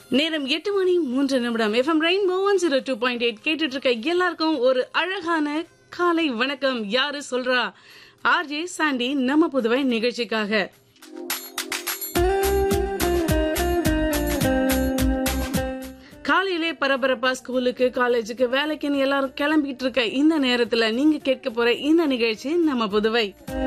நேரம் எட்டு மணி மூன்று நிமிடம் FM rainbow one zero two point eight கேட்டுட்டு இருக்க எல்லாருக்கும் ஒரு அழகான காலை வணக்கம் யாரு சொல்றா ஆர்ஜே சாண்டி நம்ம புதுவை நிகழ்ச்சிக்காக காலையிலே பரபரப்பா ஸ்கூலுக்கு காலேஜுக்கு வேலைக்குன்னு எல்லாரும் கிளம்பிட்டு இருக்க இந்த நேரத்துல நீங்க கேட்க போற இந்த நிகழ்ச்சி நம்ம புதுவை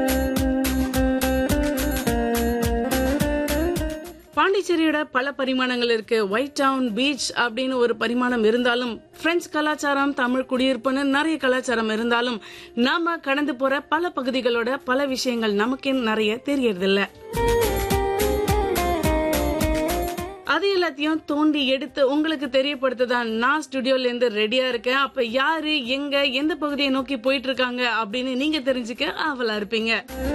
பாண்டிச்சேரியோட பல பரிமாணங்கள் இருக்கு ஒயிட் டவுன் பீச் அப்படின்னு ஒரு பரிமாணம் இருந்தாலும் பிரெஞ்சு கலாச்சாரம் தமிழ் குடியிருப்புன்னு நிறைய கலாச்சாரம் இருந்தாலும் நாம கடந்து போற பல பகுதிகளோட பல விஷயங்கள் நமக்கே நிறைய தெரியறதில்ல அது எல்லாத்தையும் தோண்டி எடுத்து உங்களுக்கு தெரியப்படுத்ததான் நான் ஸ்டுடியோல இருந்து ரெடியா இருக்கேன் அப்ப யாரு எங்க எந்த பகுதியை நோக்கி போயிட்டு இருக்காங்க அப்படின்னு நீங்க தெரிஞ்சுக்க ஆவலா இருப்பீங்க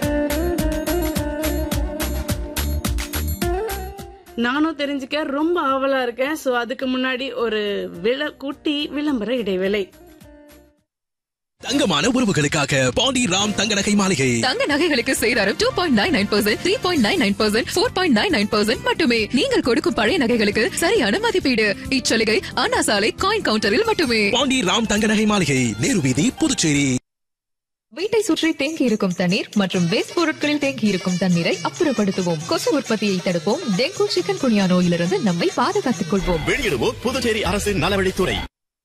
நானும் தெரிஞ்சுக்க ரொம்ப ஆவலா இருக்கேன் சோ அதுக்கு முன்னாடி ஒரு விள குட்டி விளம்பர இடைவேளை தங்கமான உறவுகளுக்காக பாண்டி ராம் தங்க நகை மாளிகை தங்க நகைகளுக்கு சேதாரம் two point nine nine percent three point nine nine percent four point nine nine percent மட்டுமே நீங்கள் கொடுக்கும் பழைய நகைகளுக்கு சரியான மதிப்பீடு இச்சலுகை அண்ணா சாலை காயின் கவுண்டரில் மட்டுமே பாண்டி ராம் தங்க நகை மாளிகை நேரு வீதி புதுச்சேரி வீட்டை சுற்றி தேங்கி இருக்கும் தண்ணீர் மற்றும் வேஸ்ட் பொருட்களில் தேங்கி இருக்கும் தண்ணீரை அப்புறப்படுத்துவோம் கொசு உற்பத்தியை தடுப்போம் டெங்கு சிக்கன் குனியா நோயிலிருந்து நம்மை பாதுகாத்துக் கொள்வோம் வெளியிடுவோம் புதுச்சேரி அரசின் நலவழித்துறை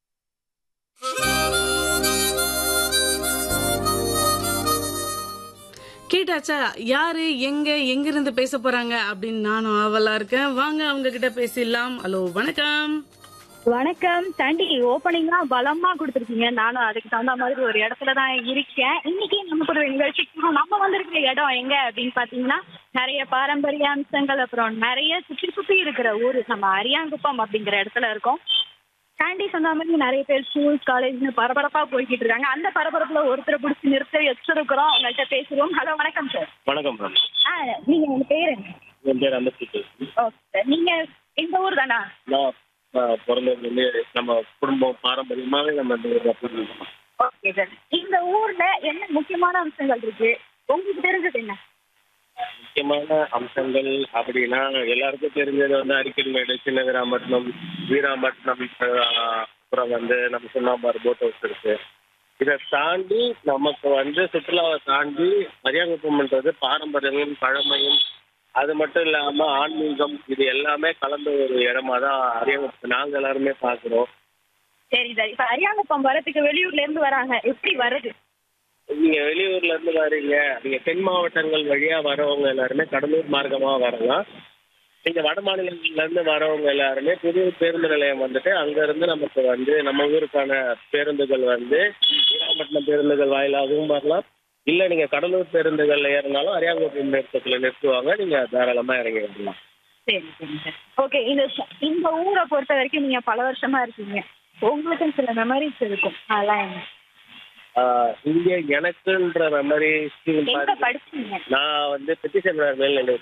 கேட்டாச்சா யாரு எங்க எங்க இருந்து பேச போறாங்க அப்படின்னு நானும் ஆவலா இருக்கேன் வாங்க அவங்க கிட்ட பேசிடலாம் ஹலோ வணக்கம் வணக்கம் சாண்டி ஓப்பனிங்கா பலமா கொடுத்துருக்கீங்க நானும் அதுக்கு தகுந்த மாதிரி ஒரு இடத்துல தான் இருக்கேன் இன்னைக்கு நமக்கு ஒரு நிகழ்ச்சிக்கு நம்ம வந்திருக்கிற இடம் எங்க அப்படின்னு பாத்தீங்கன்னா நிறைய பாரம்பரிய அம்சங்கள் அப்புறம் நிறைய சுற்றி சுத்தி இருக்கிற ஊர் நம்ம அரியாங்குப்பம் அப்படிங்கிற இடத்துல இருக்கோம் சாண்டி சொன்ன மாதிரி நிறைய பேர் ஸ்கூல் காலேஜ்னு பரபரப்பா போய்கிட்டு இருக்காங்க அந்த பரபரப்புல ஒருத்தரை பிடிச்சி நிறுத்தி வச்சிருக்கிறோம் உங்கள்கிட்ட பேசுறோம் ஹலோ வணக்கம் சார் வணக்கம் மேம் ஆ நீங்க உங்க பேர் என்ன என் பேர் அம்பஸ்தீப் ஓகே நீங்க இந்த ஊர் தானா நான் நான் பிறந்ததுலேருந்து நம்ம குடும்பம் பாரம்பரியமாகவே நம்ம இந்த ஊரில் போயிருக்கோம் ஓகே சார் இந்த ஊர்ல என்ன முக்கியமான அம்சங்கள் இருக்கு உங்களுக்கு தெரிஞ்சது என்ன முக்கியமான அம்சங்கள் அப்படின்னா எல்லாருக்கும் தெரிஞ்சது வந்து அரிக்கல்மேடு சின்ன வீராம்பட்டினம் வீராம்பட்டினம் ஆஹ், அப்புறம் வந்து நம்ம சுண்ணாம்பார் போட் ஹவுஸ் இருக்கு இதை தாண்டி நமக்கு வந்து சுற்றுலாவை தாண்டி மரியாதைப்பம்ன்றது பாரம்பரியமும் பழமையும் அது மட்டும் இல்லாம ஆன்மீகம் இது எல்லாமே கலந்த ஒரு இடமா தான் அரியாங்குப்பம் நாங்க எல்லாருமே பாக்குறோம் சரி சார் இப்ப அரியாங்குப்பம் வரதுக்கு வெளியூர்ல இருந்து வராங்க எப்படி வருது நீங்க வெளியூர்ல இருந்து வர்றீங்க நீங்க தென் மாவட்டங்கள் வழியா வரவங்க எல்லாருமே கடலூர் மார்க்கமா வரலாம் நீங்க வட மாநிலங்கள்ல இருந்து வரவங்க எல்லாருமே புது பேருந்து நிலையம் வந்துட்டு அங்க இருந்து நமக்கு வந்து நம்ம ஊருக்கான பேருந்துகள் வந்து வீராம்பட்டினம் பேருந்துகள் வாயிலாகவும் வரலாம் இல்ல நீங்க கடலூர் பேருந்துகள்ல ஏறினாலும் அரியாங்குப்பம் நிறுத்தத்துல நிறுத்துவாங்க நீங்க தாராளமா இறங்கி வரலாம் சரி சரி சார் ஓகே இந்த ச- இந்த ஊரை பொறுத்த வரைக்கும் நீங்க பல வருஷமா இருக்கீங்க உங்களுக்கும் சில மெமரிஸ் இருக்கும் அதெல்லாம் என்ன ஆஹ் இங்க எனக்குன்ற மெமரி எங்க படிச்சீங்க நான் வந்து பெட்டிஷன் மேல்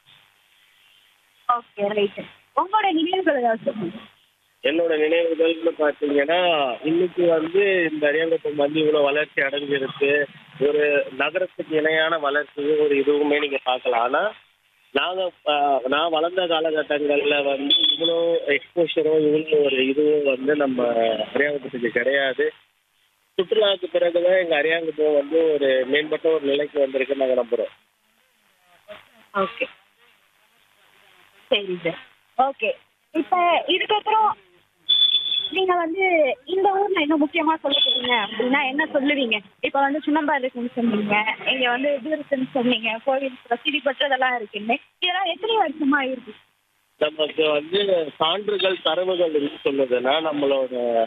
ஓகே ரைட் உங்களோட நினைவுகள் ஏதாவது சொல்லுங்க என்னோட நினைவுகள்னு பார்த்தீங்கன்னா இன்னைக்கு வந்து இந்த அரியாங்குப்பம் வந்து இவ்வளோ வளர்ச்சி அடைஞ்சிருக்கு ஒரு நகரத்துக்கு இணையான வளர்ச்சியும் ஒரு இதுவுமே நீங்க பார்க்கலாம் ஆனா நாங்க ஆஹ், நான் வளர்ந்த காலகட்டங்கள்ல வந்து இவ்வளோ எக்ஸ்போஷரும் இவ்வளோ ஒரு இதுவும் வந்து நம்ம அரியாங்குப்பத்துக்கு கிடையாது சுற்றுலாவுக்கு பிறகுதான் எங்க அரியாங்குப்பம் வந்து ஒரு மேம்பட்ட ஒரு நிலைக்கு வந்திருக்குன்னு நாங்க நம்புறோம் ஓகே சரி சார் ஓகே இப்ப இதுக்கப்புறம் நீங்க வந்து இந்த ஊர்ல என்ன முக்கியமா சொல்ல போறீங்க அப்படின்னா என்ன சொல்லுவீங்க இப்ப வந்து சுண்ணம்பார் இருக்குன்னு சொன்னீங்க இங்க வந்து இது இருக்குன்னு சொன்னீங்க கோவில் பிரசித்தி பெற்றதெல்லாம் இருக்குன்னு இதெல்லாம் எத்தனை வருஷமா இருக்கு நமக்கு வந்து சான்றுகள் தரவுகள் இருக்கு சொல்லுதுன்னா நம்மளோட